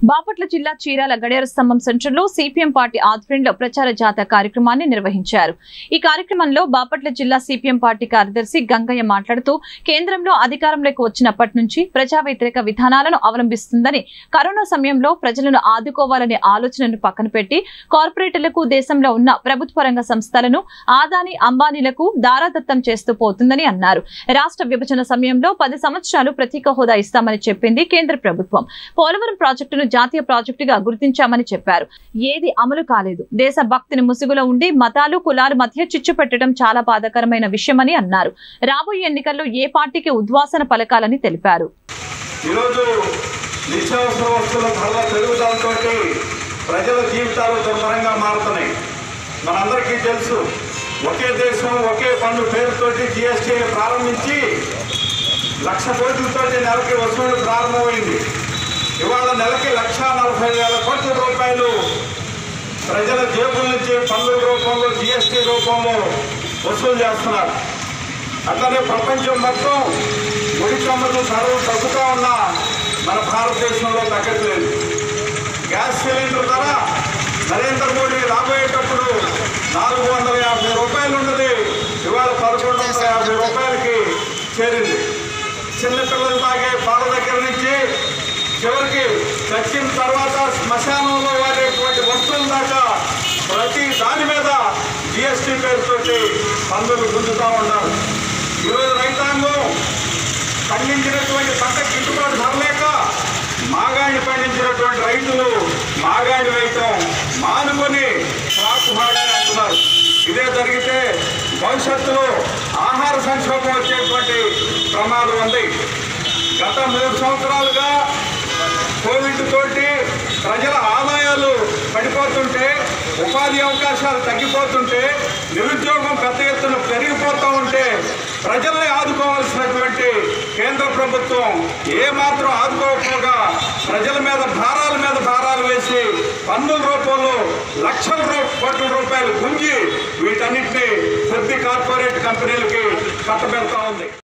బాపట్ల జిల్లా చీరాల గడియార స్తంభం సెంటర్లో సిపిఎం పార్టీ ఆధ్వర్యంలో ప్రచార జాథా కార్యక్రమాన్ని నిర్వహించారు ఈ కార్యక్రమంలో బాపట్ల జిల్లా సిపిఎం పార్టీ కార్యదర్శి గంగయ్య మాట్లాడుతూ కేంద్రంలో అధికారంలోకి వచ్చినప్పటి నుంచి ప్రజా వ్యతిరేక విధానాలను అవలంబిస్తుందని కరోనా సమయంలో ప్రజలను ఆదుకోవాలనే ఆలోచనను పక్కన పెట్టి కార్పొరేటర్లకు దేశంలో ఉన్న ప్రభుత్వ రంగ సంస్థలను ఆదాని అంబానీలకు దారాదత్తం చేస్తూ పోతుందని అన్నారు రాష్ట్ర విభజన సమయంలో పది సంవత్సరాలు ప్రత్యేక హోదా ఇస్తామని చెప్పింది కేంద్ర ప్రభుత్వం పోలవరం ప్రాజెక్టును జాతీయ ప్రాజెక్టుగా గుర్తించామని చెప్పారు ఏది అమలు కాలేదు దేశ భక్తిని ముసుగులో ఉండి మతాలు కులాల మధ్య చిచ్చు పెట్టడం చాలా బాధాకరమైన విషయమని అన్నారు రాబోయే ఎన్నికల్లో ఏ పార్టీకి ఉద్వాసన పలకాలని తెలిపారు ఈరోజు నిత్యావసర వస్తువుల ధరల పెరుగుదలతో ప్రజల జీవితాలు దుర్భరంగా మారుతున్నాయి మనందరికీ తెలుసు ఒకే దేశం ఒకే పన్ను పేరుతోటి జిఎస్టీని ప్రారంభించి లక్ష కోట్లతోటి నెలకి వసూలు ప్రారంభమైంది ఇవాళ నెలకి లక్ష నలభై వేల కోట్ల రూపాయలు ప్రజల జేబుల నుంచి పన్నుల రూపంలో జిఎస్టీ రూపంలో వసూలు చేస్తున్నారు అట్లనే ప్రపంచం మొత్తం ముడి చమురు ధరలు తగ్గుతూ ఉన్నా మన భారతదేశంలో తగ్గట్లేదు గ్యాస్ సిలిండర్ ధర నరేంద్ర మోడీ రాబోయేటప్పుడు నాలుగు వందల యాభై రూపాయలు ఉన్నది ఇవాళ పదకొండు వందల యాభై రూపాయలకి చేరింది చిన్నపిల్లలు తాగే పాల దగ్గర నుంచి చివరికి చచ్చిన తర్వాత శ్మశానంలో వాడేటువంటి వస్తువుల దాకా ప్రతి దాని మీద జిఎస్టీ పేరుతోటి పన్నులు గుంజుతూ ఉన్నారు ఈరోజు రైతాంగం పండించినటువంటి పంట గిట్టుబాటు ధర లేక మాగాణి పండించినటువంటి రైతులు మాగాణి వేయటం మానుకొని క్రాప్ మాడని అంటున్నారు ఇదే జరిగితే భవిష్యత్తులో ఆహార సంక్షోభం వచ్చేటువంటి ప్రమాదం ఉంది గత మూడు సంవత్సరాలుగా కోవిడ్ తోటి ప్రజల ఆదాయాలు పడిపోతుంటే ఉపాధి అవకాశాలు తగ్గిపోతుంటే నిరుద్యోగం పెద్ద ఎత్తున పెరిగిపోతూ ఉంటే ప్రజల్ని ఆదుకోవాల్సినటువంటి కేంద్ర ప్రభుత్వం ఏమాత్రం ఆదుకోకపోగా ప్రజల మీద భారాల మీద భారాలు వేసి పన్నుల రూపంలో లక్షల రూ- కోట్ల రూపాయలు గుంజి వీటన్నిటిని కొద్ది కార్పొరేట్ కంపెనీలకి కట్టబెడతా ఉంది